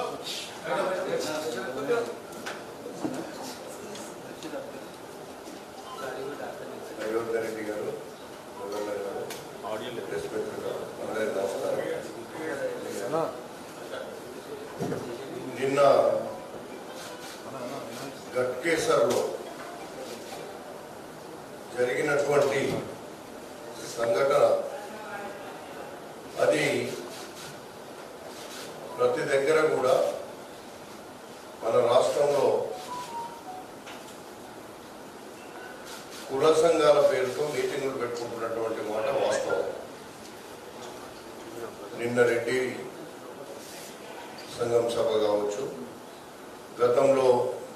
అయోధ్య రెడ్డి గారు గవర్నర్ గారు రెస్పెక్ట్ అందరి నమస్కారం నిన్న గట్కేసర్లో జరిగినటువంటి సంఘటన అది ప్రతి దగ్గర కూడా మన రాష్ట్రంలో కుల సంఘాల పేరుతో మీటింగులు పెట్టుకుంటున్నటువంటి మాట వాస్తవం నిన్న రెడ్డి సంఘం సభ కావచ్చు గతంలో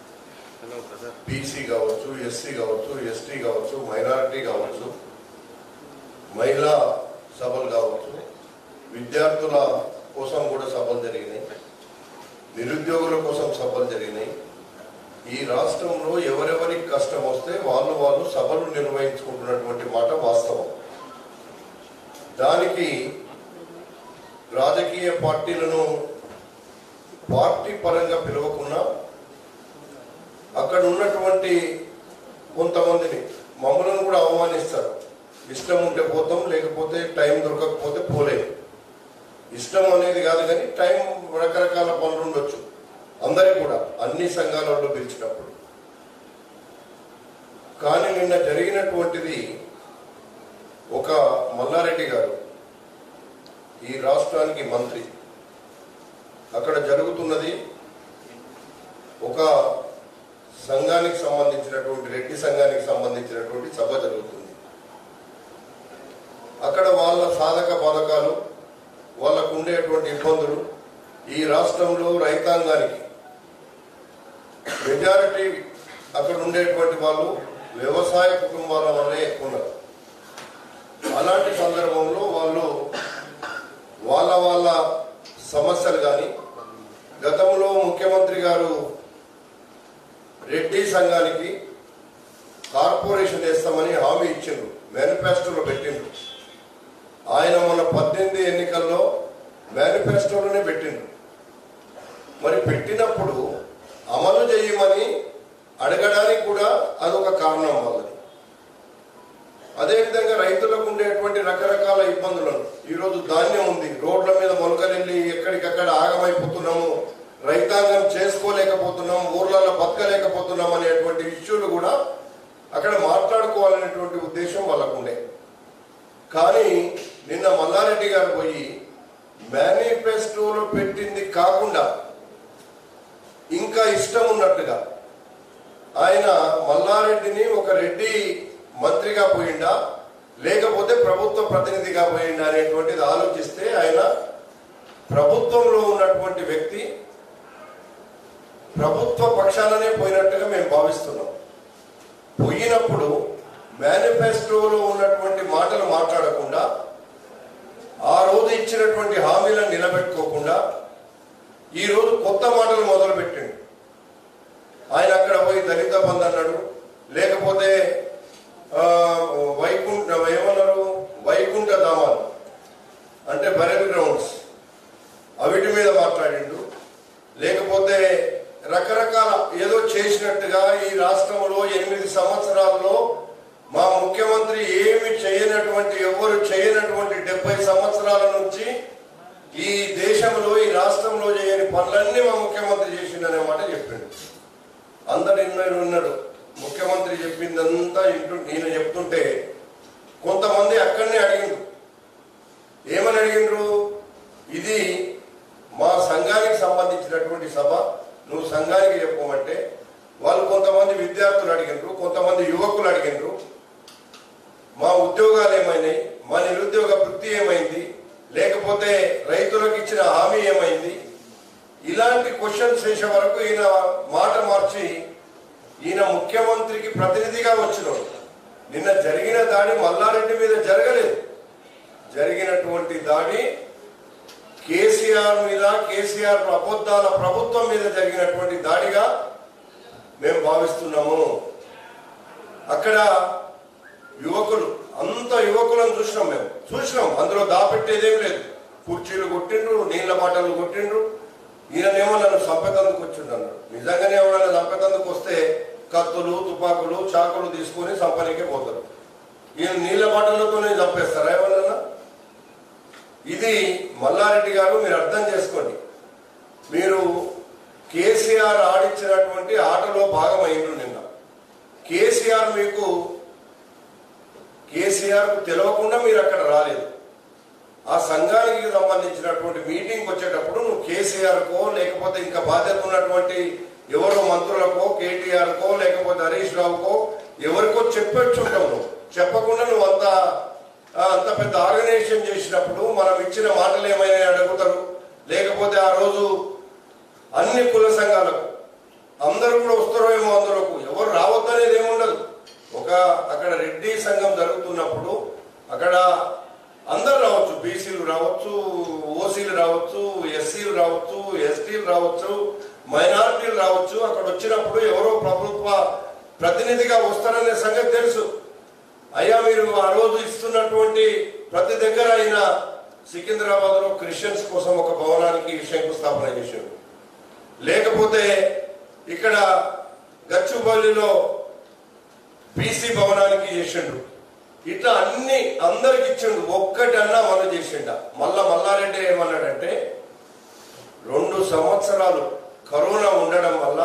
బీసీ కావచ్చు ఎస్సీ కావచ్చు ఎస్టీ కావచ్చు మైనారిటీ కావచ్చు మహిళా సభలు కావచ్చు విద్యార్థుల కోసం కూడా సభలు జరిగినాయి నిరుద్యోగుల కోసం సభలు జరిగినాయి ఈ రాష్ట్రంలో ఎవరెవరికి కష్టం వస్తే వాళ్ళు వాళ్ళు సభలు నిర్వహించుకుంటున్నటువంటి మాట వాస్తవం దానికి రాజకీయ పార్టీలను పార్టీ పరంగా పిలవకుండా అక్కడ ఉన్నటువంటి కొంతమందిని మమ్మల్ని కూడా అవమానిస్తారు ఇష్టం ఉంటే పోతాం లేకపోతే టైం దొరకకపోతే పోలేము ఇష్టం అనేది కాదు కానీ టైం రకరకాల పనులు ఉండొచ్చు అందరికి కూడా అన్ని సంఘాలలో పిలిచినప్పుడు కానీ నిన్న జరిగినటువంటిది ఒక మల్లారెడ్డి గారు ఈ రాష్ట్రానికి మంత్రి అక్కడ జరుగుతున్నది ఒక సంఘానికి సంబంధించినటువంటి రెడ్డి సంఘానికి సంబంధించినటువంటి సభ జరుగుతుంది అక్కడ వాళ్ళ సాధక బాధకాలు వాళ్ళకు ఉండేటువంటి ఇబ్బందులు ఈ రాష్ట్రంలో రైతాంగానికి మెజారిటీ అక్కడ ఉండేటువంటి వాళ్ళు వ్యవసాయ కుటుంబాల వల్లే ఎక్కువ ఉన్నారు అలాంటి సందర్భంలో వాళ్ళు వాళ్ళ వాళ్ళ సమస్యలు కానీ గతంలో ముఖ్యమంత్రి గారు రెడ్డి సంఘానికి కార్పొరేషన్ వేస్తామని హామీ ఇచ్చిండ్రు మేనిఫెస్టోలో పెట్టిండ్రు ఆయన మన పద్దెనిమిది ఎన్నికల్లో మేనిఫెస్టోలోనే పెట్టిండ్రు మరి పెట్టినప్పుడు అమలు చేయమని అడగడానికి కూడా అదొక కారణం వాళ్ళది అదేవిధంగా రైతులకు ఉండేటువంటి రకరకాల ఇబ్బందులను ఈరోజు ధాన్యం ఉంది రోడ్ల మీద మొలకలెళ్ళి ఎక్కడికక్కడ ఆగమైపోతున్నాము రైతాంగం చేసుకోలేకపోతున్నాం ఊర్లలో బతకలేకపోతున్నాం అనేటువంటి ఇష్యూలు కూడా అక్కడ మాట్లాడుకోవాలనేటువంటి ఉద్దేశం వాళ్ళకు ఉండే కానీ నిన్న మల్లారెడ్డి గారు పోయి మేనిఫెస్టోలో పెట్టింది కాకుండా ఇంకా ఇష్టం ఉన్నట్టుగా ఆయన మల్లారెడ్డిని ఒక రెడ్డి మంత్రిగా పోయిండా లేకపోతే ప్రభుత్వ ప్రతినిధిగా పోయిండా అనేటువంటిది ఆలోచిస్తే ఆయన ప్రభుత్వంలో ఉన్నటువంటి వ్యక్తి ప్రభుత్వ పక్షాలనే పోయినట్టుగా మేము భావిస్తున్నాం పోయినప్పుడు మేనిఫెస్టోలో ఉన్నటువంటి మాటలు మాట్లాడకుండా ఆ రోజు ఇచ్చినటువంటి హామీలను నిలబెట్టుకోకుండా ఈ రోజు కొత్త మాటలు మొదలు పెట్టిండు ఆయన అక్కడ పోయి దళిత బంధు అన్నాడు లేకపోతే ఆ, వైకుంఠ ఏమన్నారు వైకుంఠ ధామాలు అంటే బరెల్ గ్రౌండ్స్ అవిటి మీద మాట్లాడిండు లేకపోతే రకరకాల ఏదో చేసినట్టుగా ఈ రాష్ట్రంలో ఎనిమిది సంవత్సరాల్లో మా ముఖ్యమంత్రి ఏమి చేయనటువంటి ఎవరు చేయనటువంటి డెబ్బై సంవత్సరాల నుంచి ఈ దేశంలో ఈ రాష్ట్రంలో చేయని పనులన్నీ మా ముఖ్యమంత్రి చేసిండనే మాట చెప్పిండు అందరు ఇన్నరు ఉన్నారు ముఖ్యమంత్రి చెప్పిందంతా ఇంటూ నేను చెప్తుంటే కొంతమంది అక్కడనే అడిగిండ్రు ఏమని అడిగిండ్రు ఇది మా సంఘానికి సంబంధించినటువంటి సభ నువ్వు సంఘానికి చెప్పమంటే వాళ్ళు కొంతమంది విద్యార్థులు అడిగినరు కొంతమంది యువకులు అడిగినరు మా ఉద్యోగాలు ఏమైనాయి మా నిరుద్యోగ వృత్తి ఏమైంది లేకపోతే రైతులకు ఇచ్చిన హామీ ఏమైంది ఇలాంటి క్వశ్చన్స్ వేసే వరకు ఈయన మాట మార్చి ఈయన ముఖ్యమంత్రికి ప్రతినిధిగా వచ్చినాడు నిన్న జరిగిన దాడి మల్లారెడ్డి మీద జరగలేదు జరిగినటువంటి దాడి కేసీఆర్ మీద కేసీఆర్ అబద్ధాల ప్రభుత్వం మీద జరిగినటువంటి దాడిగా మేము భావిస్తున్నాము అక్కడ యువకులు అంత యువకులను చూసినాం మేము చూసినాం అందులో దాపెట్టేదేం లేదు కుర్చీలు కొట్టిండ్రు నీళ్ల బాటలు కొట్టిండ్రు ఈయన ఏమన్నా చంపేతందుకు వచ్చిండు అన్నాడు నిజంగానే ఎవడన్నా చంపేతందుకు వస్తే కత్తులు తుపాకులు చాకులు తీసుకొని చంపనీకే పోతారు ఈయన నీళ్ళ బాటలతోనే చంపేస్తారా ఎవరన్నా ఇది మల్లారెడ్డి గారు మీరు అర్థం చేసుకోండి మీరు కేసీఆర్ ఆడించినటువంటి ఆటలో భాగమైండు నిన్న కేసీఆర్ మీకు కేసీఆర్ కు తెలియకుండా మీరు అక్కడ రాలేదు ఆ సంఘానికి సంబంధించినటువంటి మీటింగ్ వచ్చేటప్పుడు నువ్వు కేసీఆర్ కో లేకపోతే ఇంకా బాధ్యత ఉన్నటువంటి ఎవరో మంత్రులకో కేటీఆర్ కో లేకపోతే హరీష్ రావుకో ఎవరికో చెప్పొచ్చుంటావు నువ్వు చెప్పకుండా నువ్వు అంత ఆ, అంత పెద్ద ఆర్గనైజేషన్ చేసినప్పుడు మనం ఇచ్చిన మాటలు ఏమైనా అడుగుతారు లేకపోతే ఆ రోజు అన్ని కుల సంఘాలకు అందరూ కూడా వస్తారో ఏమో అందులోకి ఎవరు రావద్దనేది ఏముండదు ఒక అక్కడ రెడ్డి సంఘం జరుగుతున్నప్పుడు అక్కడ అందరు రావచ్చు బీసీలు రావచ్చు ఓసీలు రావచ్చు ఎస్సీలు రావచ్చు ఎస్టీలు రావచ్చు మైనారిటీలు రావచ్చు అక్కడ వచ్చినప్పుడు ఎవరో ప్రభుత్వ ప్రతినిధిగా వస్తారనే సంగతి తెలుసు అయ్యా మీరు ఆ రోజు ఇస్తున్నటువంటి ప్రతి దగ్గర అయిన సికింద్రాబాద్ లో క్రిస్టియన్స్ కోసం ఒక భవనానికి శంకుస్థాపన చేశారు లేకపోతే ఇక్కడ గచ్చుపల్లిలో బీసీ భవనానికి చేసిండు ఇట్లా అన్ని అందరికి ఇచ్చిండు ఒక్కటన్నా మనం చేసిండ మళ్ళా మల్లారెడ్డి ఏమన్నాడంటే రెండు సంవత్సరాలు కరోనా ఉండడం వల్ల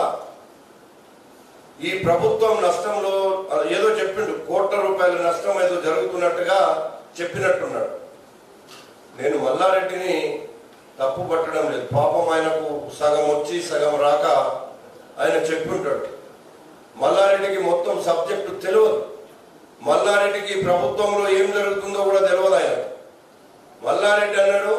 ఈ ప్రభుత్వం నష్టంలో ఏదో చెప్పిండు కోట్ల రూపాయల నష్టం ఏదో జరుగుతున్నట్టుగా చెప్పినట్టున్నాడు నేను మల్లారెడ్డిని తప్పు పట్టడం లేదు పాపం ఆయనకు సగం వచ్చి సగం రాక ఆయన చెప్పుంటాడు మల్లారెడ్డికి మొత్తం సబ్జెక్టు తెలియదు మల్లారెడ్డికి ప్రభుత్వంలో ఏం జరుగుతుందో కూడా తెలియదు ఆయన మల్లారెడ్డి అన్నాడు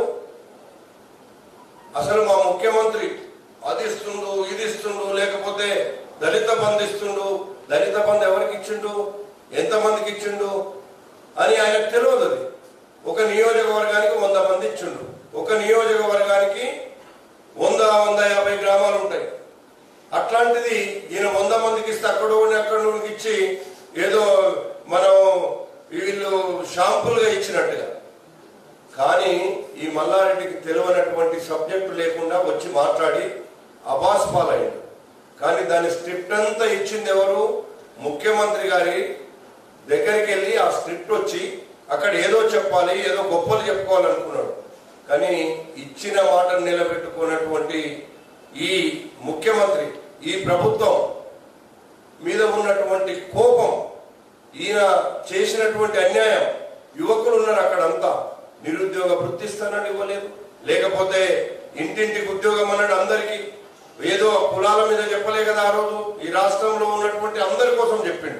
అసలు మా ముఖ్యమంత్రి అది ఇస్తుండు ఇది ఇస్తుండు లేకపోతే దళిత బంధు ఇస్తుండు దళిత బంధు ఎవరికి ఇచ్చిండు ఎంతమందికి ఇచ్చిండు అని ఆయనకు తెలియదు అది ఒక నియోజకవర్గానికి వంద మంది ఇచ్చిండు ఒక నియోజకవర్గానికి వంద వంద యాభై గ్రామాలు ఉంటాయి అట్లాంటిది ఈయన వంద మందికి ఇస్తే అక్కడ ఉండి అక్కడ ఉండి ఇచ్చి ఏదో మనం వీళ్ళు షాంపుల్గా ఇచ్చినట్టుగా కానీ ఈ మల్లారెడ్డికి తెలియనటువంటి సబ్జెక్టు లేకుండా వచ్చి మాట్లాడి అబాస్ పాలయ్యాడు కానీ దాని స్క్రిప్ట్ అంతా ఇచ్చింది ఎవరు ముఖ్యమంత్రి గారి దగ్గరికి వెళ్ళి ఆ స్క్రిప్ట్ వచ్చి అక్కడ ఏదో చెప్పాలి ఏదో గొప్పలు చెప్పుకోవాలనుకున్నాడు కానీ ఇచ్చిన మాటను నిలబెట్టుకున్నటువంటి ఈ ముఖ్యమంత్రి ఈ ప్రభుత్వం మీద ఉన్నటువంటి కోపం ఈయన చేసినటువంటి అన్యాయం యువకులు ఉన్నారు అక్కడంతా నిరుద్యోగ వృత్తి ఇస్తానని ఇవ్వలేదు లేకపోతే ఇంటింటికి ఉద్యోగం అన్నాడు అందరికీ ఏదో కులాల మీద చెప్పలే కదా ఆ రోజు ఈ రాష్ట్రంలో ఉన్నటువంటి అందరి కోసం చెప్పిండు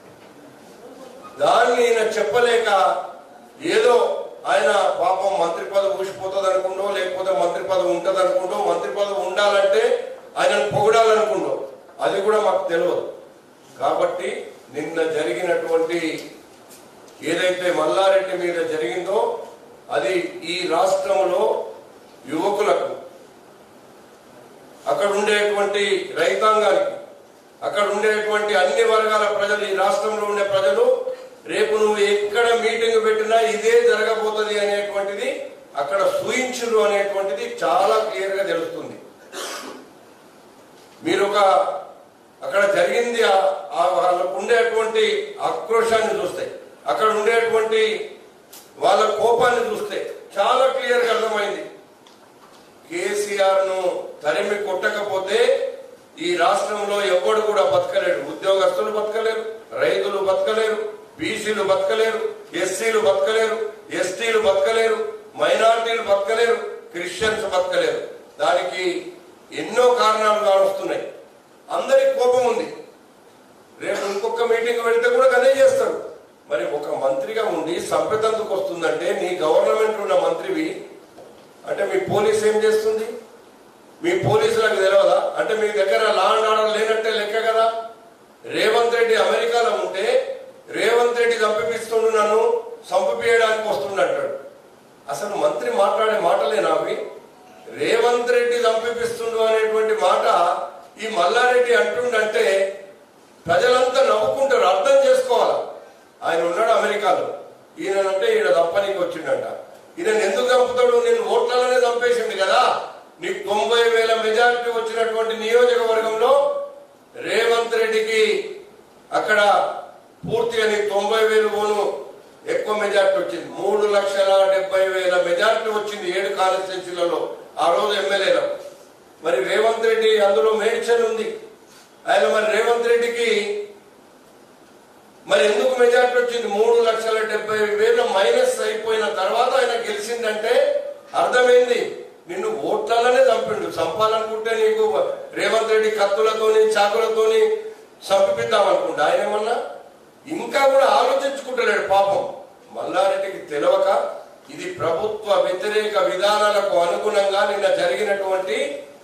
దాన్ని ఈయన చెప్పలేక ఏదో ఆయన పాపం మంత్రి పదవి ఊసిపోతుంది అనుకుంటో లేకపోతే మంత్రి పదవి ఉంటది అనుకుంటో మంత్రి పదవి ఉండాలంటే ఆయనను పొగడాలనుకుంటో అది కూడా మాకు తెలియదు కాబట్టి నిన్న జరిగినటువంటి ఏదైతే మల్లారెడ్డి మీద జరిగిందో అది ఈ రాష్ట్రంలో యువకులకు అక్కడ ఉండేటువంటి రైతాంగానికి అక్కడ ఉండేటువంటి అన్ని వర్గాల ప్రజలు ఈ రాష్ట్రంలో ఉండే ప్రజలు రేపు నువ్వు ఎక్కడ మీటింగ్ పెట్టినా ఇదే జరగబోతుంది అనేటువంటిది అక్కడ సూయించులు అనేటువంటిది చాలా క్లియర్ గా తెలుస్తుంది మీరు ఒక అక్కడ జరిగింది ఆ- ఆ వాళ్ళకు ఉండేటువంటి ఆక్రోశాన్ని చూస్తే అక్కడ ఉండేటువంటి వాళ్ళ కోపాన్ని చూస్తే చాలా క్లియర్ గా అర్థమైంది కేసీఆర్ ను తరిమి కొట్టకపోతే ఈ రాష్ట్రంలో ఎవడు కూడా బతకలేడు ఉద్యోగస్తులు బతకలేరు రైతులు బతకలేరు బీసీలు బతకలేరు ఎస్సీలు బతకలేరు ఎస్టీలు బతకలేరు మైనార్టీలు బతకలేరు క్రిస్టియన్స్ బతకలేరు దానికి ఎన్నో కారణాలు కావస్తున్నాయి అందరికి కోపం ఉంది రేపు ఇంకొక మీటింగ్ పెడితే కూడా అదే చేస్తారు మరి ఒక మంత్రిగా ఉండి సంపెతందుకు వస్తుందంటే నీ గవర్నమెంట్ ఉన్న మంత్రివి అంటే మీ పోలీస్ ఏం చేస్తుంది మీ పోలీసులకు తెలియదా అంటే మీ దగ్గర లా అండ్ ఆర్డర్ లేనట్టే లెక్క కదా రేవంత్ రెడ్డి అమెరికాలో ఉంటే రేవంత్ రెడ్డి చంపిపిస్తుండు నన్ను చంపిపియడానికి వస్తుండు అంటాడు అసలు మంత్రి మాట్లాడే మాటలేనా అవి రేవంత్ రెడ్డి చంపిపిస్తుండు అనేటువంటి మాట ఈ మల్లారెడ్డి అంటుండంటే ప్రజలంతా నవ్వుకుంటారు అర్థం చేసుకోవాలి ఆయన ఉన్నాడు అమెరికాలో ఈయనంటే ఈయన తప్పనికి వచ్చిండంట ఈయన ఎందుకు చంపుతాడు నేను ఓట్లలోనే చంపేసిండు కదా నీకు తొంభై వేల మెజారిటీ వచ్చినటువంటి నియోజకవర్గంలో రేవంత్ రెడ్డికి అక్కడ పూర్తిగా నీకు తొంభై వేలు పోను ఎక్కువ మెజారిటీ వచ్చింది మూడు లక్షల డెబ్బై వేల మెజారిటీ వచ్చింది ఏడు కాన్స్టిట్యున్సీలలో ఆ రోజు ఎమ్మెల్యేలో మరి రేవంత్ రెడ్డి అందులో మేడ్చల్ ఉంది ఆయన మరి రేవంత్ రెడ్డికి మరి ఎందుకు మెజార్టీ వచ్చింది మూడు లక్షల డెబ్బై వేల మైనస్ అయిపోయిన తర్వాత ఆయన గెలిచిందంటే అర్థమైంది నిన్ను ఓట్లలోనే చంపిండు చంపాలనుకుంటే నీకు రేవంత్ రెడ్డి కత్తులతోని చాకులతోని చంపిద్దాం అనుకుంటా ఆయన ఏమన్నా ఇంకా కూడా ఆలోచించుకుంటలేడు పాపం మల్లారెడ్డికి తెలవక ఇది ప్రభుత్వ వ్యతిరేక విధానాలకు అనుగుణంగా నిన్న జరిగినటువంటి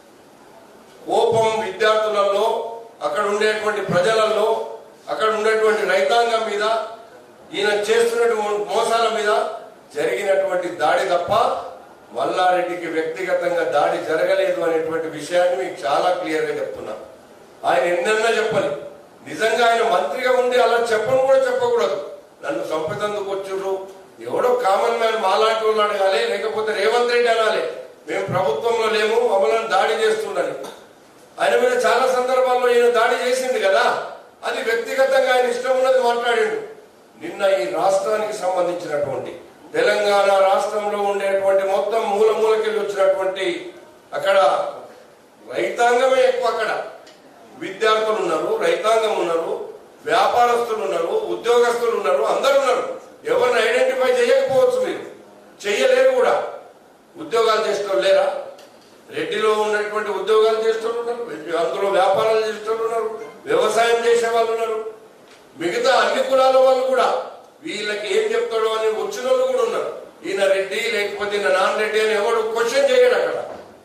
కోపం విద్యార్థులలో అక్కడ ఉండేటువంటి ప్రజలలో అక్కడ ఉండేటువంటి రైతాంగం మీద ఈయన చేస్తున్నటువంటి మోసాల మీద జరిగినటువంటి దాడి తప్ప మల్లారెడ్డికి వ్యక్తిగతంగా దాడి జరగలేదు అనేటువంటి విషయాన్ని మీకు చాలా క్లియర్ గా చెప్తున్నా ఆయన ఎన్నెన్నా చెప్పని నిజంగా ఆయన మంత్రిగా ఉండి అలా చెప్పను కూడా చెప్పకూడదు నన్ను చంపేందుకు వచ్చుర్రు ఎవడో కామన్ మ్యాన్ మాలాంటి వాళ్ళు అడగాలి లేకపోతే రేవంత్ రెడ్డి అనాలి మేము ప్రభుత్వంలో లేము మమ్మల్ని దాడి చేస్తుండని ఆయన మీద చాలా సందర్భాల్లో ఈయన దాడి చేసింది కదా అది వ్యక్తిగతంగా ఆయన ఇష్టం ఉన్నది మాట్లాడిండు నిన్న ఈ రాష్ట్రానికి సంబంధించినటువంటి తెలంగాణ రాష్ట్రంలో ఉండేటువంటి మొత్తం మూల మూలకెళ్ళి వచ్చినటువంటి అక్కడ రైతాంగమే ఎక్కువ అక్కడ విద్యార్థులు ఉన్నారు రైతాంగం ఉన్నారు వ్యాపారస్తులు ఉన్నారు ఉద్యోగస్తులు ఉన్నారు అందరు ఉన్నారు ఎవరిని ఐడెంటిఫై చేయకపోవచ్చు మీరు చెయ్యలేరు కూడా ఉద్యోగాలు చేసేవాళ్ళు లేరా రెడ్డిలో ఉన్నటువంటి ఉద్యోగాలు చేసేవాళ్ళు ఉన్నారు అందులో వ్యాపారాలు చేసేవాళ్ళు ఉన్నారు వ్యవసాయం చేసే వాళ్ళు ఉన్నారు మిగతా అన్ని కులాల వాళ్ళు కూడా వీళ్ళకి ఏం చెప్తాడో అని వచ్చిన వాళ్ళు కూడా ఉన్నారు ఈయన రెడ్డి లేకపోతే ఈయన నాన్ రెడ్డి అని ఎవడు క్వశ్చన్ చేయడు అక్కడ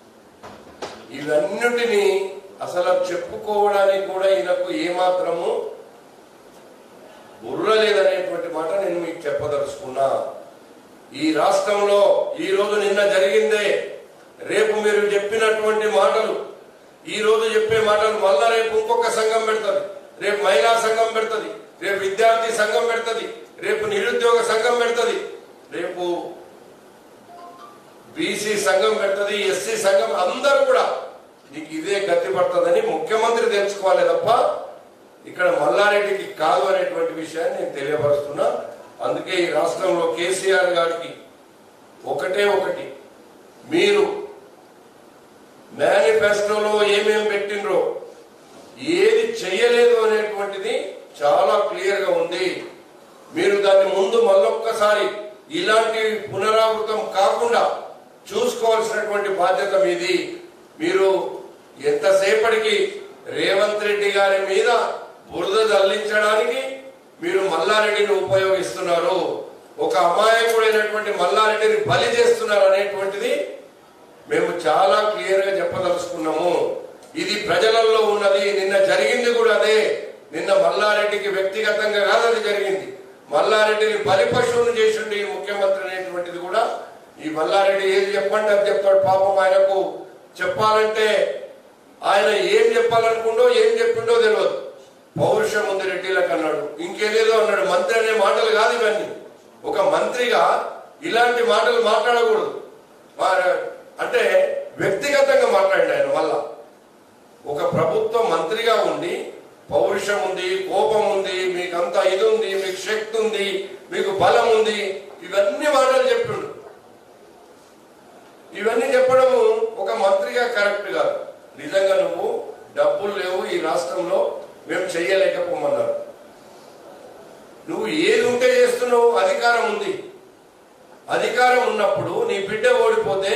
ఇవన్నిటిని అసలు చెప్పుకోవడానికి కూడా ఈయనకు ఏమాత్రము బుర్ర లేదనేటువంటి మాట నేను మీకు చెప్పదలుచుకున్నా ఈ రాష్ట్రంలో ఈ రోజు నిన్న జరిగిందే రేపు మీరు చెప్పినటువంటి మాటలు ఈ రోజు చెప్పే మాటలు మళ్ళా రేపు ఇంకొక సంఘం పెడుతుంది రేపు మహిళా సంఘం పెడుతుంది రేపు విద్యార్థి సంఘం పెడుతుంది రేపు నిరుద్యోగ సంఘం పెడుతుంది రేపు బీసీ సంఘం పెడుతుంది ఎస్సీ సంఘం అందరూ కూడా నీకు ఇదే గతి పడుతుందని ముఖ్యమంత్రి తెలుసుకోవాలి తప్ప ఇక్కడ మల్లారెడ్డికి కాదు అనేటువంటి విషయాన్ని నేను తెలియపరుస్తున్నా అందుకే ఈ రాష్ట్రంలో కేసీఆర్ గారికి ఒకటే ఒకటి మీరు మేనిఫెస్టోలో ఏమేం పెట్టినరో ఏది చెయ్యలేదు అనేటువంటిది చాలా క్లియర్ గా ఉంది మీరు దాన్ని ముందు మళ్ళొక్కసారి ఇలాంటి పునరావృతం కాకుండా చూసుకోవాల్సినటువంటి బాధ్యత మీది మీరు ఎంతసేపటికి రేవంత్ రెడ్డి గారి మీద బురద జల్లించడానికి మీరు మల్లారెడ్డిని ఉపయోగిస్తున్నారు ఒక అమాయకుడైనటువంటి మల్లారెడ్డిని బలి చేస్తున్నారు అనేటువంటిది మేము చాలా క్లియర్ గా చెప్పదలుచుకున్నాము ఇది ప్రజలలో ఉన్నది నిన్న జరిగింది కూడా అదే నిన్న మల్లారెడ్డికి వ్యక్తిగతంగా కాదు అది జరిగింది మల్లారెడ్డిని బలి పశువును చేసిండు ఈ ముఖ్యమంత్రి అనేటువంటిది కూడా ఈ మల్లారెడ్డి ఏది చెప్పండి అది చెప్తాడు పాపం ఆయనకు చెప్పాలంటే ఆయన ఏం చెప్పాలనుకుండో ఏం చెప్పిండో తెలియదు పౌరుషం ఉంది రెడ్డిలకు అన్నాడు ఇంకేదేదో అన్నాడు మంత్రి అనే మాటలు కాదు ఇవన్నీ ఒక మంత్రిగా ఇలాంటి మాటలు మాట్లాడకూడదు వారు- అంటే వ్యక్తిగతంగా మాట్లాడి ఆయన మళ్ళా ఒక ప్రభుత్వ మంత్రిగా ఉండి పౌరుషం ఉంది కోపం ఉంది మీకు అంత ఇది ఉంది మీకు శక్తి ఉంది మీకు బలం ఉంది ఇవన్నీ మాటలు చెప్పిండు ఇవన్నీ చెప్పడము ఒక మంత్రిగా కరెక్ట్ కాదు నిజంగా నువ్వు డబ్బులు లేవు ఈ రాష్ట్రంలో మేము చెయ్యలేకపోమన్నారు నువ్వు ఏది ఉంటే చేస్తున్నావు అధికారం ఉంది అధికారం ఉన్నప్పుడు నీ బిడ్డ ఓడిపోతే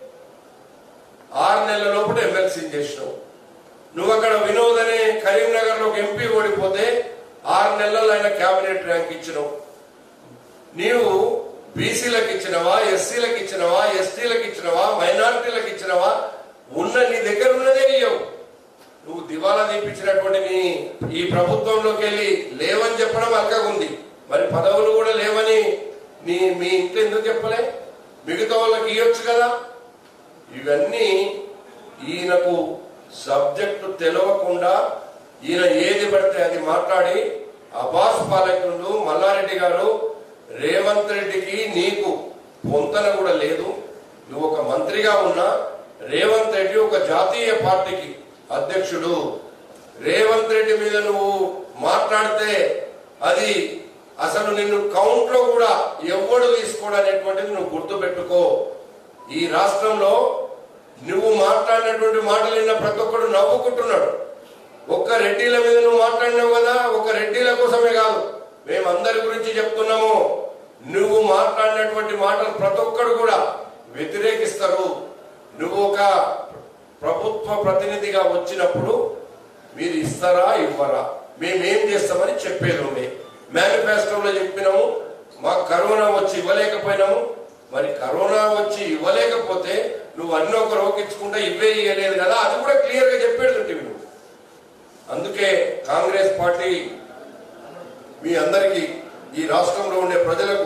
ఆరు నెలల లోపల ఎమ్మెల్సీ చేసినావు నువ్వు అక్కడ వినోద్ అనే కరీంనగర్ లో ఒక ఎంపీ ఓడిపోతే ఆరు నెలల్లో ఆయన కేబినెట్ ర్యాంక్ ఇచ్చినావు నీవు బీసీలకు ఇచ్చినవా ఎస్సీలకు ఇచ్చినవా ఎస్టీలకు ఇచ్చినవా మైనారిటీలకు ఇచ్చినవా ఉన్న నీ దగ్గర ఉన్నదే ఇయ్యవు నువ్వు దివాలా తీపించినటువంటి నీ ఈ ప్రభుత్వంలోకి వెళ్ళి లేవని చెప్పడం అక్కగా ఉంది మరి పదవులు కూడా లేవని నీ మీ ఇంట్లో ఎందుకు చెప్పలే మిగతా వాళ్ళకి ఇవ్వచ్చు కదా ఇవన్నీ ఈయనకు సబ్జెక్టు తెలవకుండా ఈయన ఏది పడితే అది మాట్లాడి అబాస్ పాలకుడు మల్లారెడ్డి గారు రేవంత్ రెడ్డికి నీకు పొంతన కూడా లేదు నువ్వు ఒక మంత్రిగా ఉన్నా రేవంత్ రెడ్డి ఒక జాతీయ పార్టీకి అధ్యక్షుడు రేవంత్ రెడ్డి మీద నువ్వు మాట్లాడితే అది అసలు నిన్ను కౌంట్ లో కూడా ఎవడు తీసుకోడు అనేటువంటిది నువ్వు గుర్తుపెట్టుకో ఈ రాష్ట్రంలో నువ్వు మాట్లాడినటువంటి మాటలు విన్న ప్రతి ఒక్కడు నవ్వుకుంటున్నాడు ఒక్క రెడ్డిల మీద నువ్వు మాట్లాడినావు కదా ఒక రెడ్డిల కోసమే కాదు మేమందరి గురించి చెప్తున్నాము నువ్వు మాట్లాడినటువంటి మాటలు ప్రతి ఒక్కడు కూడా వ్యతిరేకిస్తారు నువ్వు ఒక ప్రభుత్వ ప్రతినిధిగా వచ్చినప్పుడు మీరు ఇస్తారా ఇవ్వరా మేమేం చేస్తామని చెప్పేది ఉండే మేనిఫెస్టోలో చెప్పినాము మాకు కరోనా వచ్చి ఇవ్వలేకపోయినాము మరి కరోనా వచ్చి ఇవ్వలేకపోతే నువ్వు అన్ని ఒక రోకించుకుంటే ఇవే ఇవ్వలేదు కదా అది కూడా క్లియర్ గా చెప్పేది ఉంటివి నువ్వు అందుకే కాంగ్రెస్ పార్టీ మీ అందరికీ ఈ రాష్ట్రంలో ఉండే ప్రజలకు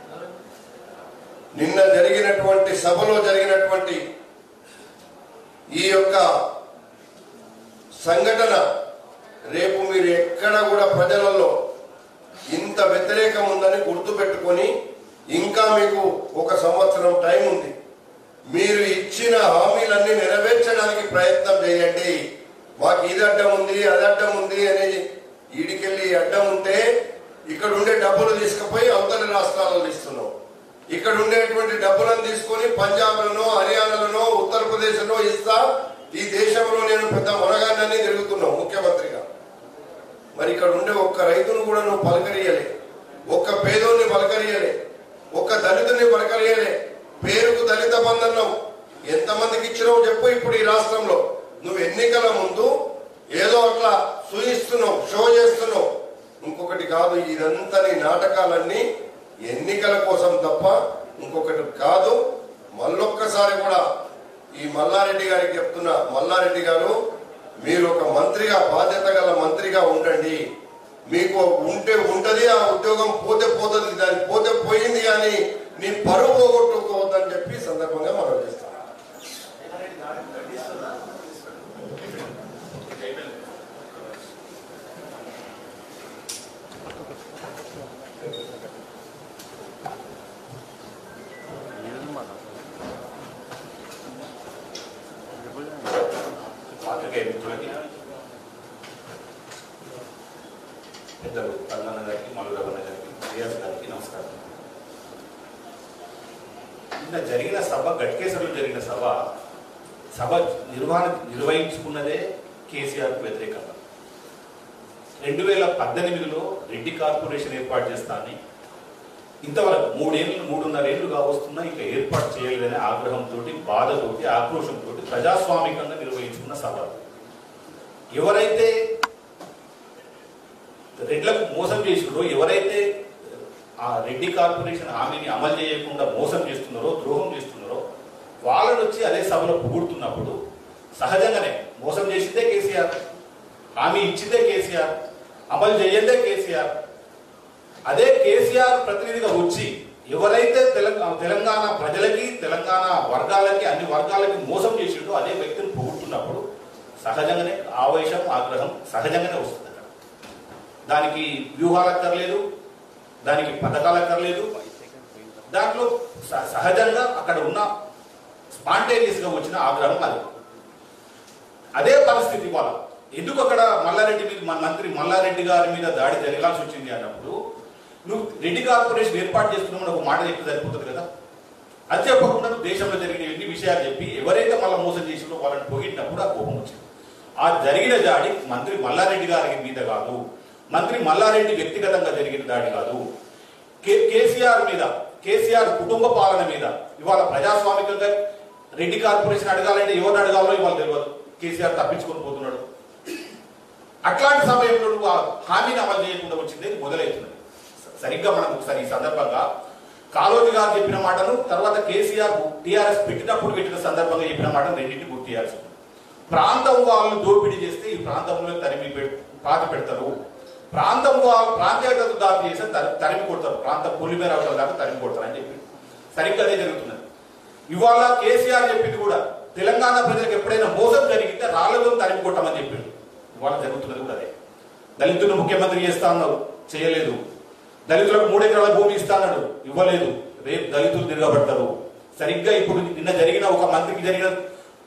నిన్న జరిగినటువంటి సభలో జరిగినటువంటి ఈ యొక్క సంఘటన రేపు మీరు ఎక్కడ కూడా ప్రజలలో ఇంత వ్యతిరేకం ఉందని గుర్తుపెట్టుకొని ఇంకా మీకు ఒక సంవత్సరం టైం ఉంది మీరు ఇచ్చిన హామీలన్నీ నెరవేర్చడానికి ప్రయత్నం చేయండి మాకు ఇది అడ్డం ఉంది అది అడ్డం ఉంది అనేది ఈడికెళ్ళి అడ్డం ఉంటే ఇక్కడ ఉండే డబ్బులు తీసుకుపోయి అవతల రాష్ట్రాలలో ఇస్తున్నాం ఇక్కడ ఉండేటువంటి డబ్బులను తీసుకొని పంజాబ్లను హర్యానాలను ఉత్తరప్రదేశ్లో ఇస్తా ఈ దేశంలో నేను పెద్ద మనగాన్ని తిరుగుతున్నావు ముఖ్యమంత్రిగా మరి ఇక్కడ ఉండే ఒక్క రైతును కూడా నువ్వు పలకరియలే ఒక్క పేదోని పలకరియలే ఒక్క దళితుని పలకరియలే పేరుకు దళిత బంధనం ఎంతమందికి ఇచ్చినావు చెప్పు ఇప్పుడు ఈ రాష్ట్రంలో నువ్వు ఎన్నికల ముందు ఏదో అట్లా సూచిస్తున్నావు షో చేస్తున్నావు ఇంకొకటి కాదు ఇదంతా నీ నాటకాలన్నీ ఎన్నికల కోసం తప్ప ఇంకొకటి కాదు మళ్ళొక్కసారి కూడా ఈ మల్లారెడ్డి గారికి చెప్తున్నా మల్లారెడ్డి గారు మీరు ఒక మంత్రిగా బాధ్యత గల మంత్రిగా ఉండండి మీకు ఉంటే ఉంటది ఆ ఉద్యోగం పోతే పోతుంది దానికి పోతే పోయింది కానీ నీ పరువు పోగొట్టుకోవద్దని చెప్పి ఈ సందర్భంగా మనం చేస్తాం పాత్రికేయ మిత్రులకి పెద్దలు అల్లన్న గారికి మల్లురవణ గారికి రియాజ్ గారికి నమస్కారం నిన్న జరిగిన సభ గట్కేశ్వరంలో జరిగిన సభ సభ నిర్వహణ నిర్వహించుకున్నదే కేసీఆర్కు వ్యతిరేకంగా రెండు వేల పద్దెనిమిదిలో రెడ్డి కార్పొరేషన్ ఏర్పాటు చేస్తానని ఇంతవరకు మూడేళ్ళు మూడున్నర ఏళ్ళు కావస్తున్నా ఇంకా ఏర్పాటు చేయలేదనే ఆగ్రహంతో బాధతోటి ఆక్రోషంతో ప్రజాస్వామికంగా నిర్వహించుకున్న సభ ఎవరైతే రెడ్లకు మోసం చేసిండ్రో ఎవరైతే ఆ రెడ్డి కార్పొరేషన్ హామీని అమలు చేయకుండా మోసం చేస్తున్నారో ద్రోహం చేస్తున్నారో వాళ్ళని వచ్చి అదే సభలో పొగుడుతున్నప్పుడు సహజంగానే మోసం చేసిందే కేసీఆర్ హామీ ఇచ్చిందే కేసీఆర్ అమలు చేయందే కేసీఆర్ అదే కేసీఆర్ ప్రతినిధిగా వచ్చి ఎవరైతే తెలంగాణ తెలంగాణ ప్రజలకి తెలంగాణ వర్గాలకి అన్ని వర్గాలకి మోసం చేసిండో అదే వ్యక్తిని పొగుడుతున్నప్పుడు సహజంగానే ఆవేశం ఆగ్రహం సహజంగానే వస్తుంది అక్కడ దానికి వ్యూహాలు అక్కర్లేదు దానికి పథకాలు అక్కర్లేదు దాంట్లో స- సహజంగా అక్కడ ఉన్న స్పాంటేనియస్ గా వచ్చిన ఆగ్రహం అది అదే పరిస్థితి వాళ్ళ ఎందుకు అక్కడ మల్లారెడ్డి మీద మన మంత్రి మల్లారెడ్డి గారి మీద దాడి జరగాల్సి వచ్చింది అన్నప్పుడు నువ్వు రెడ్డి కార్పొరేషన్ ఏర్పాటు చేస్తున్నామని ఒక మాట చెప్తే సరిపోతుంది కదా అది చెప్పకుండా నువ్వు దేశంలో జరిగిన ఎన్ని విషయాలు చెప్పి ఎవరైతే మళ్ళీ మోసం చేసిందో వాళ్ళని పొగిడినప్పుడు ఆ కోపం వచ్చింది ఆ జరిగిన దాడి మంత్రి మల్లారెడ్డి గారి మీద కాదు మంత్రి మల్లారెడ్డి వ్యక్తిగతంగా జరిగిన దాడి కాదు కే- కేసీఆర్ మీద కేసీఆర్ కుటుంబ పాలన మీద ఇవాళ ప్రజాస్వామికంగా రెడ్డి కార్పొరేషన్ అడగాలంటే ఎవరిని అడగాలో ఇవాళ తెలియదు కేసీఆర్ తప్పించుకొని పోతున్నాడు అట్లాంటి సమయంలో నువ్వు ఆ హామీని అమలు చేయకుండా వచ్చింది మొదలవుతున్నది సరిగ్గా మనం ఒకసారి ఈ సందర్భంగా కాలోజీ గారు చెప్పిన మాటను తర్వాత కేసీఆర్ టీఆర్ఎస్ పెట్టినప్పుడు పెట్టిన సందర్భంగా చెప్పిన మాటను రెండింటిని గుర్తు చేయాల్సి ఉంది. ప్రాంతం వాళ్ళు దోపిడీ చేస్తే ఈ ప్రాంతంలో తరిమి పె- పాతి పెడతారు ప్రాంతం వాళ్ళు ప్రాంతీయతకు దాడి చేస్తే తరి- తరిమి కొడతారు ప్రాంత పొలిమేర అవతల దాకా తరిమి కొడతారు అని చెప్పి సరిగ్గా అదే జరుగుతున్నది ఇవాళ కేసీఆర్ చెప్పింది కూడా తెలంగాణ ప్రజలకు ఎప్పుడైనా మోసం జరిగితే రాళ్ళతో తరిమి కొట్టమని చెప్పిండు ఇవాళ జరుగుతున్నది కూడా అదే దళితులను ముఖ్యమంత్రి చేస్తా అన్నారు చేయలేదు దళితులకు మూడెకరాల భూమి ఇస్తా అన్నాడు ఇవ్వలేదు రేపు దళితులు తిరగబడతారు సరిగ్గా ఇప్పుడు నిన్న జరిగిన ఒక మంత్రికి జరిగిన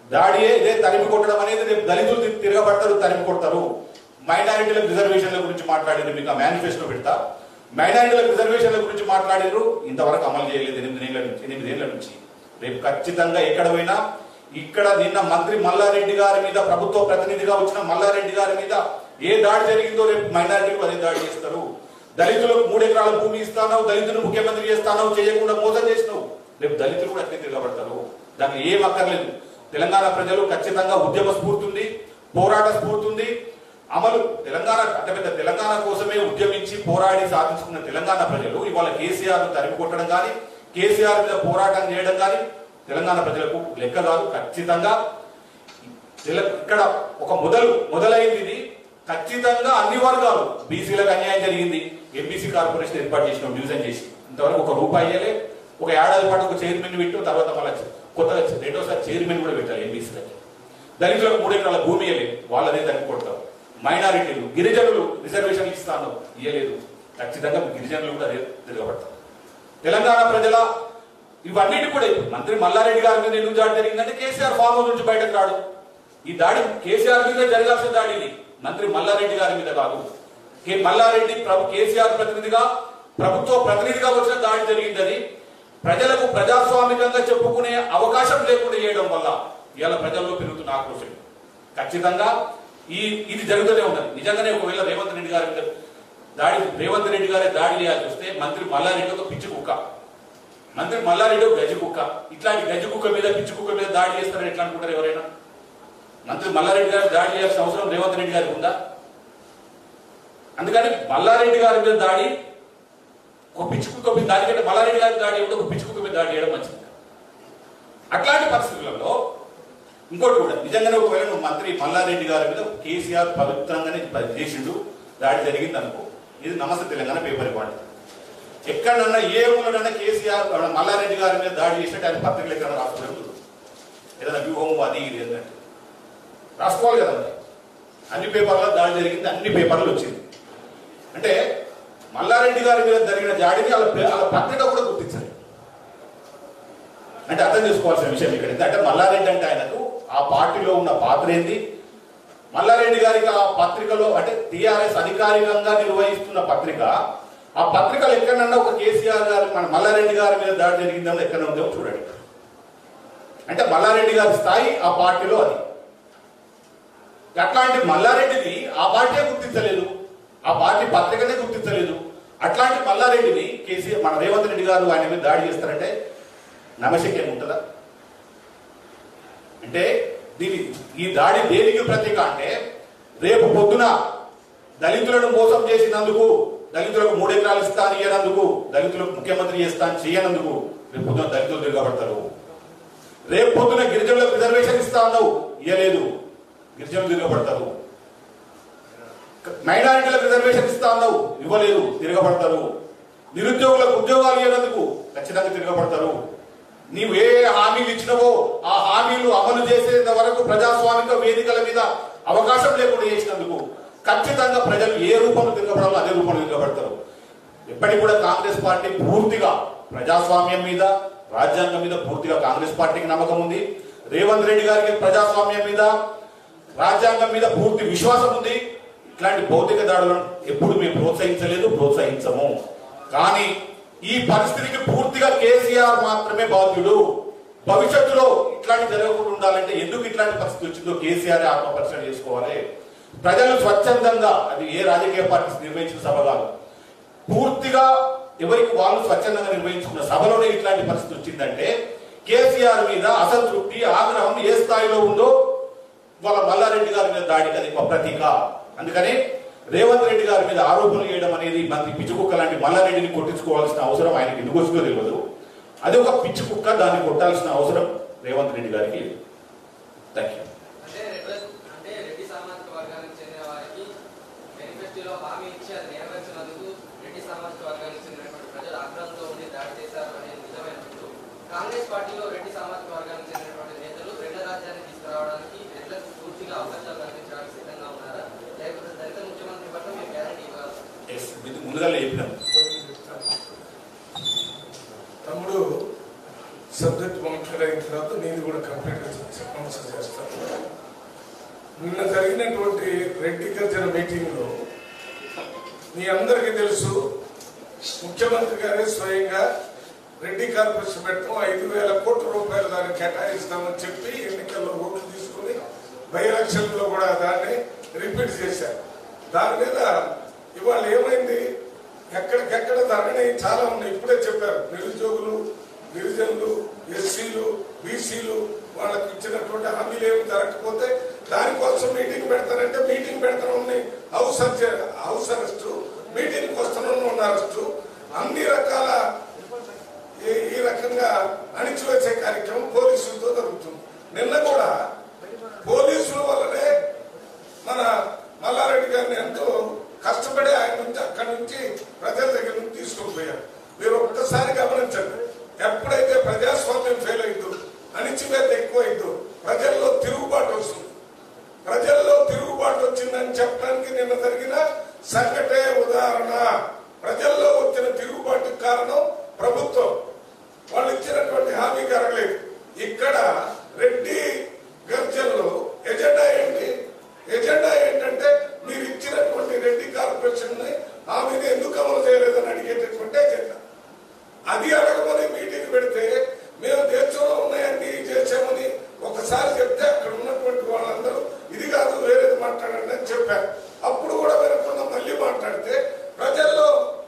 దాడియే ఇదే తరిమి కొట్టడం అనేది రేపు దళితులు తి- తిరగబడతారు తరిమి కొడతారు మైనారిటీల రిజర్వేషన్ల గురించి మాట్లాడింది మీకు ఆ మేనిఫెస్టో పెడతా మైనారిటీల రిజర్వేషన్ల గురించి మాట్లాడినారు ఇంతవరకు అమలు చేయలేదు ఎనిమిది నెలల నుంచి ఎనిమిదేళ్ల నుంచి రేపు ఖచ్చితంగా ఎక్కడ పోయినా ఇక్కడ నిన్న మంత్రి మల్లారెడ్డి గారి మీద ప్రభుత్వ ప్రతినిధిగా వచ్చిన మల్లారెడ్డి గారి మీద ఏ దాడి జరిగిందో రేపు మైనారిటీలు అదే దాడి చేస్తారు దళితులకు మూడు ఎకరాల భూమి ఇస్తాను దళితులు ముఖ్యమంత్రి చేస్తాను చేయకుండా మోసం చేసినావు రేపు దళితులు కూడా అట్లే తిరగబడతారు దానికి ఏం అక్కర్లేదు తెలంగాణ ప్రజలు ఖచ్చితంగా ఉద్యమ స్ఫూర్తి ఉంది పోరాట స్ఫూర్తి ఉంది అమలు తెలంగాణ అంటే పెద్ద తెలంగాణ కోసమే ఉద్యమించి పోరాడి సాధించుకున్న తెలంగాణ ప్రజలు ఇవాళ కేసీఆర్ తరిమి కొట్టడం కానీ కేసీఆర్ మీద పోరాటం చేయడం కానీ తెలంగాణ ప్రజలకు లెక్క కాదు ఖచ్చితంగా తెల- ఇక్కడ ఒక మొదలు మొదలైంది ఇది ఖచ్చితంగా అన్ని వర్గాలు బీసీలకు అన్యాయం జరిగింది ఎంబీసీ కార్పొరేషన్ ఏర్పాటు చేసిన డివిజన్ చేసి ఇంతవరకు ఒక రూపాయి ఇయ్యలే ఒక ఏడాది పాటు ఒక చైర్మన్ పెట్టు తర్వాత మళ్ళీ కొత్తగా రెండోసారి చైర్మన్ కూడా పెట్టాలి ఎంబీసీలకి దళితులకు మూడు ఎకరాల భూమి ఇవ్వలేదు వాళ్ళదే దాన్ని కొడతారు మైనారిటీలు గిరిజనులు రిజర్వేషన్లు ఇస్తాను ఇవ్వలేదు ఖచ్చితంగా గిరిజనులు కూడా అదే తిరగబడతారు తెలంగాణ ప్రజల ఇవన్నిటి కూడా ఇప్పుడు మంత్రి మల్లారెడ్డి గారి మీద ఎందుకు దాడి జరిగిందంటే కేసీఆర్ ఫామ్ హౌస్ నుంచి బయటకు రాడు ఈ దాడి కేసీఆర్ మీద జరగాల్సిన దాడి ఇది మంత్రి మల్లారెడ్డి గారి మీద కాదు కే మల్లారెడ్డి ప్రభు కేసీఆర్ ప్రతినిధిగా ప్రభుత్వ ప్రతినిధిగా వచ్చిన దాడి జరిగింది అది ప్రజలకు ప్రజాస్వామికంగా చెప్పుకునే అవకాశం లేకుండా చేయడం వల్ల ఇవాళ ప్రజల్లో పెరుగుతున్న ఆక్రోశం ఖచ్చితంగా ఈ ఇది జరుగుతూనే ఉన్నది నిజంగానే ఒకవేళ రేవంత్ రెడ్డి గారి మీద దాడి రేవంత్ రెడ్డి గారే దాడి చేయాల్సి వస్తే మంత్రి మల్లారెడ్డి ఒక పిచ్చి కుక్క మంత్రి మల్లారెడ్డి ఒక గజ కుక్క ఇట్లాంటి గజ కుక్క మీద పిచ్చి కుక్క మీద దాడి చేస్తారని ఎట్లా అనుకుంటారు ఎవరైనా మంత్రి మల్లారెడ్డి గారు దాడి చేయాల్సిన అవసరం రేవంత్ రెడ్డి గారికి ఉందా అందుకని మల్లారెడ్డి గారి మీద దాడి ఒక పిచ్చి కుక్క మీద దాడి కంటే మల్లారెడ్డి గారి దాడి కూడా ఒక పిచ్చి కుక్క మీద దాడి చేయడం మంచిది అట్లాంటి పరిస్థితులలో ఇంకోటి కూడా నిజంగానే ఒకవేళ నువ్వు మంత్రి మల్లారెడ్డి గారి మీద కేసీఆర్ పవిత్రంగానే ప- చేసిండు దాడి జరిగింది అనుకో ఇది నమస్తే తెలంగాణ పేపర్ ఇవ్వండి ఎక్కడన్నా ఏ ఊళ్ళోనైనా కేసీఆర్ మల్లారెడ్డి గారి మీద దాడి చేసినట్టు ఆయన పత్రికలు ఎక్కడ రాసుకోలేదు ఏదైనా వ్యూహం అది ఇది అన్నట్టు రాసుకోవాలి కదా మరి అన్ని పేపర్లో దాడి జరిగింది అన్ని పేపర్లు వచ్చింది అంటే మల్లారెడ్డి గారి మీద జరిగిన దాడిని వాళ్ళ పే- వాళ్ళ పత్రిక కూడా గుర్తించాలి అంటే అర్థం చేసుకోవాల్సిన విషయం ఇక్కడ ఏంటి? అంటే మల్లారెడ్డి అంటే ఆయనకు ఆ పార్టీలో ఉన్న పాత్ర ఏంది మల్లారెడ్డి గారికి ఆ పత్రికలో అంటే టిఆర్ఎస్ అధికారికంగా నిర్వహిస్తున్న పత్రిక ఆ పత్రికలు ఎక్కడన్నా ఒక కేసీఆర్ గారు మన మల్లారెడ్డి గారి మీద దాడి జరిగిందని ఎక్కడ ఉందో చూడండి అంటే మల్లారెడ్డి గారి స్థాయి ఆ పార్టీలో అది అట్లాంటి మల్లారెడ్డిని ఆ పార్టీ గుర్తించలేదు ఆ పార్టీ పత్రికనే గుర్తించలేదు అట్లాంటి మల్లారెడ్డిని కేసీఆర్ మన రేవంత్ రెడ్డి గారు ఆయన మీద దాడి చేస్తారంటే నమశక్యం ఉంటుందా అంటే దీని ఈ దాడి దేనికి ప్రతీక అంటే రేపు పొద్దున దళితులను మోసం చేసినందుకు దళితులకు మూడు ఎకరాలు ఇస్తాను ఇయ్యనందుకు దళితులకు ముఖ్యమంత్రి చేస్తాను చేయనందుకు రేపు పొద్దున దళితులు తిరగబడతారు రేపు పొద్దున గిరిజనులకు రిజర్వేషన్ ఇస్తా అన్నావు ఇయ్యలేదు గిరిజనులు తిరగబడతారు మైనారిటీలకు రిజర్వేషన్ ఇస్తా అన్నావు ఇవ్వలేదు తిరగబడతారు నిరుద్యోగులకు ఉద్యోగాలు ఇవ్వనందుకు ఖచ్చితంగా తిరగబడతారు నీవు ఏ హామీలు ఇచ్చినవో ఆ హామీలు అమలు చేసేంత వరకు ప్రజాస్వామిక వేదికల మీద అవకాశం లేకుండా చేసినందుకు ఖచ్చితంగా ప్రజలు ఏ రూపంలో తిరగబడాలో అదే రూపంలో తిరగబడతారు ఎప్పటికి కూడా కాంగ్రెస్ పార్టీ పూర్తిగా ప్రజాస్వామ్యం మీద రాజ్యాంగం మీద పూర్తిగా కాంగ్రెస్ పార్టీకి నమ్మకం ఉంది రేవంత్ రెడ్డి గారికి ప్రజాస్వామ్యం మీద రాజ్యాంగం మీద పూర్తి విశ్వాసం ఉంది ఇట్లాంటి భౌతిక దాడులను ఎప్పుడు మేము ప్రోత్సహించలేదు ప్రోత్సహించము కానీ ఈ పరిస్థితికి పూర్తిగా కేసీఆర్ మాత్రమే బాధ్యుడు భవిష్యత్తులో ఇట్లాంటి జరగకుండా ఉండాలంటే ఎందుకు ఇట్లాంటి పరిస్థితి వచ్చిందో కేసీఆర్ ఆత్మపరిశీలన చేసుకోవాలి ప్రజలు స్వచ్ఛందంగా అది ఏ రాజకీయ పార్టీ నిర్వహించిన సభ కాదు పూర్తిగా ఎవరికి వాళ్ళు స్వచ్ఛందంగా నిర్వహించుకున్న సభలోనే ఇట్లాంటి పరిస్థితి వచ్చిందంటే కేసీఆర్ మీద అసంతృప్తి ఆగ్రహం ఏ స్థాయిలో ఉందో వాళ్ళ మల్లారెడ్డి గారి మీద దాడికి అది ఒక ప్రతీక అందుకని రేవంత్ రెడ్డి గారి మీద ఆరోపణలు చేయడం అనేది మంత్రి పిచ్చి కుక్క లాంటి మల్లారెడ్డిని కొట్టించుకోవాల్సిన అవసరం ఆయనకి ఎందుకు వచ్చిందో తెలియదు అది ఒక పిచ్చి కుక్క దాన్ని కొట్టాల్సిన అవసరం రేవంత్ రెడ్డి గారికి థ్యాంక్ యూ అంటే రెడ్డి అంటే రెడ్డి సామాజిక వర్గానికి చెందిన వారికి మేనిఫెస్టోలో హామీ ఇచ్చి అది నెరవేర్చినందుకు రెడ్డి సామాజిక వర్గానికి చెందినటువంటి ప్రజలు ఆగ్రహంతో ఉండి దాడి చేశారు అనేది నిజమైనప్పుడు కాంగ్రెస్ పార్టీలో రెడ్డి సామాజిక వర్గానికి చెందినటువంటి నేతలు రెడ్ల రాజ్యాన్ని తీసుకురావడానికి రెడ్లకు పూర్తిగా అవకాశాలు కల్పించడానికి సిద్ధంగా ఉన్నారా లేకపోతే దళిత ముఖ్యమంత్రి పట్ల మీరు గ్యారంటీ ఇవ్వాలి ఎస్ ఇది ముందుగా చెప్పినాం తమ్ముడు సబ్జెక్ట్ ముఖ్యమైన తర్వాత నేను కూడా కంప్లీట్గా ఆన్సర్ చేస్తాను నిన్న జరిగినటువంటి రెడ్డి గర్జన మీటింగ్లో మీ అందరికీ తెలుసు ముఖ్యమంత్రి గారే స్వయంగా రెడ్డి కార్పొరేషన్ పెట్టడం ఐదు వేల కోట్ల రూపాయలు దాన్ని కేటాయిస్తామని చెప్పి ఎన్నికల్లో ఓట్లు తీసుకుని బై ఎలక్షన్లో కూడా దాన్ని రిపీట్ చేశారు దాని మీద ఇవాళ ఏమైంది ఎక్కడికెక్కడ ధరణి చాలా ఉన్నాయి ఇప్పుడే చెప్పారు నిరుద్యోగులు గిరిజనులు ఎస్సీలు బీసీలు వాళ్ళకి ఇచ్చినటువంటి హామీలు ఏమి జరగకపోతే దానికోసం మీటింగ్ పెడతారంటే మీటింగ్ పెడతామని హౌస్ అర్జ- హౌస్ అరెస్ట్ మీటింగ్ వస్తున్నాను ఉన్న అరెస్టు అన్ని రకాల ఈ- ఈ రకంగా అణిచివేసే కార్యక్రమం పోలీసులతో జరుగుతుంది నిన్న కూడా పోలీసుల వల్లనే మన మల్లారెడ్డి గారిని ఎంతో కష్టపడి ఆయన నుంచి అక్కడి నుంచి ప్రజల దగ్గర నుంచి తీసుకొని పోయారు మీరు ఒక్కసారి గమనించండి ఎప్పుడైతే ప్రజాస్వామ్యం ఫెయిల్ అయిందో అణిచివేత ఎక్కువైందో ప్రజల్లో తిరుగుబాటు వస్తుంది ప్రజల్లో తిరుగుబాటు వచ్చిందని చెప్పడానికి నిన్న జరిగిన సంఘటే ఉదాహరణ ప్రజల్లో వచ్చిన తిరుగుబాటుకు కారణం ప్రభుత్వం వాళ్ళు ఇచ్చినటువంటి హామీ జరగలేదు ఇక్కడ రెడ్డి గర్జన్లో ఎజెండా ఏంటి ఎజెండా ఏంటంటే మీరు ఇచ్చినటువంటి రెడ్డి కార్పొరేషన్ హామీని ఎందుకు అమలు చేయలేదని అడిగేటటువంటి ఎజెండా అది అడగమని మీటింగ్ పెడితే మేము దేశంలో ఉన్నాయన్నీ చేసామని ఒకసారి చెప్తే అక్కడ ఉన్నటువంటి వాళ్ళందరూ ఇది కాదు వేరేది మాట్లాడండి అని చెప్పారు అప్పుడు కూడా వినకుండా మళ్ళీ మాట్లాడితే ప్రజల్లో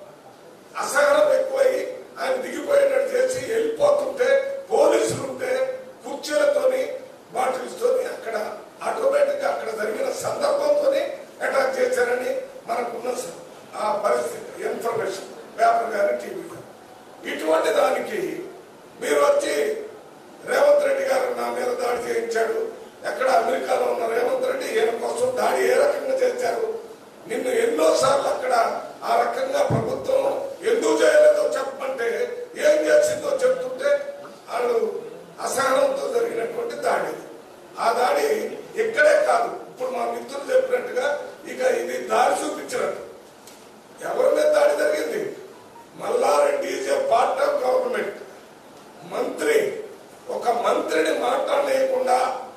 అసహనం ఎక్కువై ఆయన దిగిపోయినట్టు చేసి వెళ్ళిపోతుంటే పోలీసులు ఉంటే కుర్చీలతోని బాటిల్స్తోని అక్కడ ఆటోమేటిక్ గా అక్కడ జరిగిన సందర్భంతోనే అటాక్ చేశారని మనకున్న స- ఆ పరిస్థితి ఇన్ఫర్మేషన్ పేపర్ కానీ టీవీ కానీ ఇటువంటి దానికి మీరు వచ్చి రేవంత్ రెడ్డి గారు నా మీద దాడి చేయించాడు ఎక్కడ అమెరికాలో ఉన్న రేవంత్ రెడ్డి ఈయన కోసం దాడి ఏ రకంగా చేశారు నిన్ను ఎన్నో సార్లు అక్కడ ఆ రకంగా ప్రభుత్వం ఎందుకు చేయలేదో చెప్పమంటే ఏం చేసిందో చెప్తుంటే వాళ్ళు అసహనంతో జరిగినటువంటి దాడి ఆ దాడి ఇక్కడే కాదు ఇప్పుడు మా మిత్రులు చెప్పినట్టుగా ఇక ఇది దారి చూపించినట్టు ఎవరి మీద దాడి జరిగింది Mallareddy is a part of government మంత్రి ఒక మంత్రిని మాట్లాడలేకుండా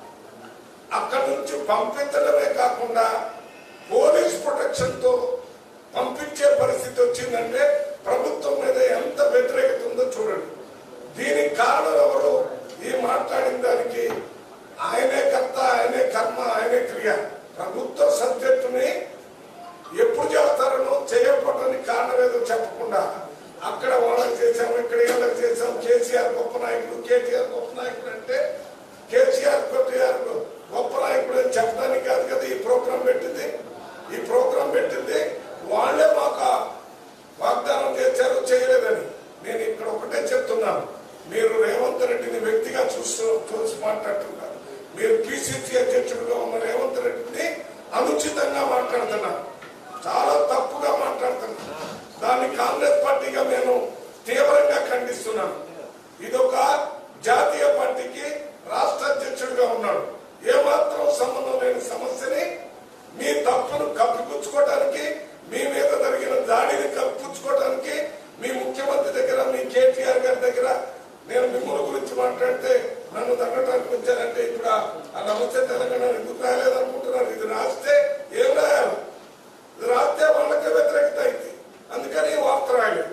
అక్కడి నుంచి పంపించడమే కాకుండా పోలీస్ ప్రొటెక్షన్ తో పంపించే పరిస్థితి వచ్చిందంటే ప్రభుత్వం మీద ఎంత వ్యతిరేకత ఉందో చూడండి దీనికి కారణం ఎవరు ఈ మాట్లాడిన దానికి ఆయనే కర్త ఆయనే కర్మ ఆయనే క్రియ ప్రభుత్వ సబ్జెక్టుని ఎప్పుడు చేస్తారనో చేయకపోవడానికి కారణం ఏదో చెప్పకుండా అక్కడ వాళ్ళకి చేశాం ఇక్కడ వీళ్ళకి చేశాం కేసీఆర్ గొప్ప నాయకుడు కేటీఆర్ గొప్ప నాయకుడు అంటే కేసీఆర్ కేటీఆర్ గొప్ప నాయకుడు అని చెప్పడానికి కాదు కదా ఈ ప్రోగ్రాం పెట్టింది ఈ ప్రోగ్రాం పెట్టింది వాళ్ళే మాకు వాగ్దానం చేశారు చేయలేదని నేను ఇక్కడ ఒకటే చెప్తున్నాను మీరు రేవంత్ రెడ్డిని వ్యక్తిగా చూస్తూ చూసి మాట్లాడుతున్నారు మీరు పిసిసి అధ్యక్షుడిగా ఉన్న రేవంత్ రెడ్డిని అనుచితంగా మాట్లాడుతున్నారు చాలా తప్పుగా మాట్లాడుతున్నారు దాన్ని కాంగ్రెస్ పార్టీగా నేను తీవ్రంగా ఖండిస్తున్నాను ఇదొక జాతీయ పార్టీకి రాష్ట్ర అధ్యక్షుడిగా ఉన్నాడు ఏమాత్రం సంబంధం లేని సమస్యని మీ తప్పును కప్పిపుచ్చుకోవడానికి మీ మీద జరిగిన దాడిని కప్పిపుచ్చుకోవడానికి మీ ముఖ్యమంత్రి దగ్గర మీ కేటీఆర్ గారి దగ్గర నేను మిమ్మల్ని గురించి మాట్లాడితే నన్ను తగ్గడానికి వచ్చానంటే ఇప్పుడు ఆ- ఆ నమస్తే తెలంగాణ ఎందుకు రాలేదనుకుంటున్నారు ఇది రాస్తే ఏం రాయాలి ఇది రాస్తే వాళ్ళకే వ్యతిరేకత అయింది అందుకని ఈ వార్త రాయలేదు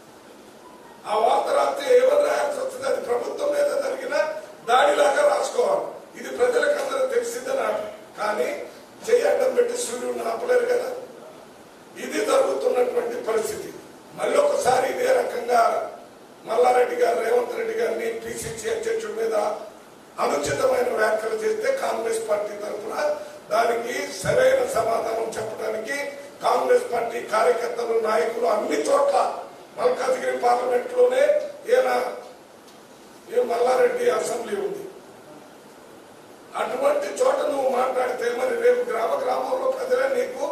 ఆ వార్త రాస్తే ఏమని రాయాల్సి వస్తుంది అది ప్రభుత్వం మీద జరిగిన దాడిలాగా రాసుకోవాలి ఇది ప్రజలకు అందరూ తెలిసిందే నాకు కానీ చెయ్యి అడ్డం పెట్టి సూర్యుడిని ఆపలేరు కదా ఇది జరుగుతున్నటువంటి పరిస్థితి మళ్ళీ ఒకసారి ఇదే రకంగా మల్లారెడ్డి గారు రేవంత్ రెడ్డి గారిని పిసిసి అధ్యక్షుడి మీద అనుచితమైన వ్యాఖ్యలు చేస్తే కాంగ్రెస్ పార్టీ తరఫున దానికి సరైన సమాధానం చెప్పడానికి కాంగ్రెస్ పార్టీ కార్యకర్తలు నాయకులు అన్ని చోట్ల మల్కాజ్గిరి పార్లమెంట్ లోనే ఈయన ఈ మల్లారెడ్డి అసెంబ్లీ ఉంది అటువంటి చోట నువ్వు మాట్లాడితే మరి రేపు గ్రామ గ్రామంలో ప్రజలే నీకు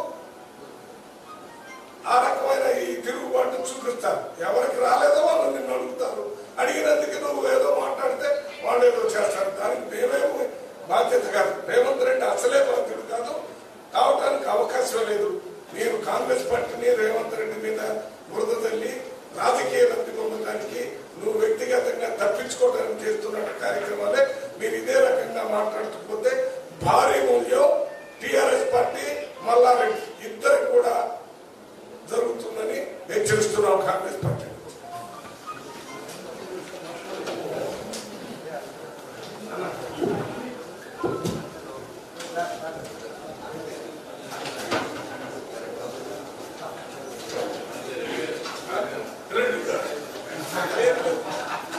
ఆ రకమైన ఈ తిరుగుబాటు చూపిస్తారు ఎవరికి రాలేదో వాళ్ళు నిన్ను అడుగుతారు అడిగినందుకు నువ్వు ఏదో మాట్లాడితే వాళ్ళు ఏదో చేస్తారు దానికి మేమేమి బాధ్యత కాదు రేవంత్ రెడ్డి అసలే బాధ్యుడు కాదు కావటానికి అవకాశం లేదు మీరు కాంగ్రెస్ పార్టీని రేవంత్ రెడ్డి మీద బురద తల్లి రాజకీయ లబ్ధి పొందడానికి నువ్వు వ్యక్తిగతంగా తప్పించుకోవడానికి చేస్తున్న కార్యక్రమాలే రండి.